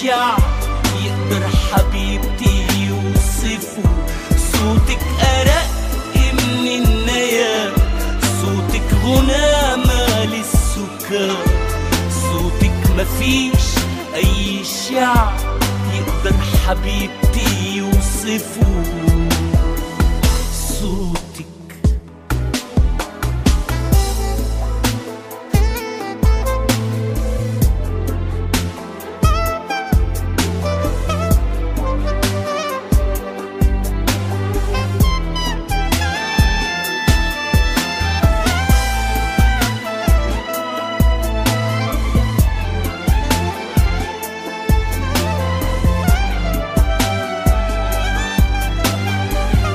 شعب يقدر حبيبتي يوصفه صوتك أرق من النيا صوتك غنى مال السكر صوتك مفيش أي شعب يقدر حبيبتي يوصفه